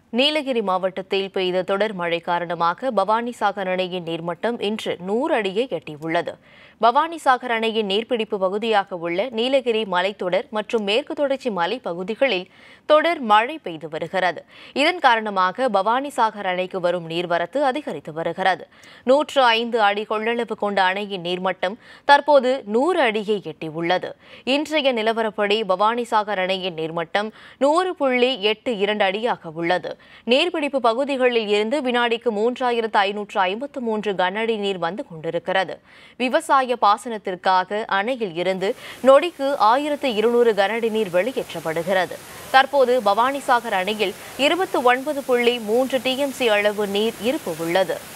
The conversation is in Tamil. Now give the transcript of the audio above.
நீலகிரி மாவட்டத்தில் பெய்த தொடர் மழை காரணமாக பவானிசாகர் அணையின் நீர்மட்டம் இன்று நூறு அடியை எட்டியுள்ளது பவானிசாகர் அணையின் நீர்பிடிப்பு பகுதியாக உள்ள நீலகிரி மலைத்தொடர் மற்றும் மேற்கு தொடர்ச்சி மலை பகுதிகளில் தொடர் மழை பெய்து வருகிறது இதன் காரணமாக பவானிசாகர் அணைக்கு வரும் நீர்வரத்து அதிகரித்து வருகிறது நூற்று ஐந்து அடி கொள்ளளவு கொண்ட அணையின் நீர்மட்டம் தற்போது நூறு அடியை எட்டியுள்ளது இன்றைய நிலவரப்படி பவானிசாகர் அணையின் நீர்மட்டம் நூறு புள்ளி எட்டு இரண்டு அடியாக உள்ளது நீர்பிடிப்பு பகுதிகளில் இருந்து வினாடிக்கு மூன்றாயிரத்து ஐநூற்று ஐம்பத்து மூன்று கனஅடி நீர் வந்து கொண்டிருக்கிறது விவசாய பாசனத்திற்காக அணையில் இருந்து நொடிக்கு ஆயிரத்து இருநூறு கனஅடி நீர் வெளியேற்றப்படுகிறது தற்போது பவானிசாகர் அணையில் இருபத்து ஒன்பது புள்ளி மூன்று டிஎம்சி அளவு நீர் இருப்பு உள்ளது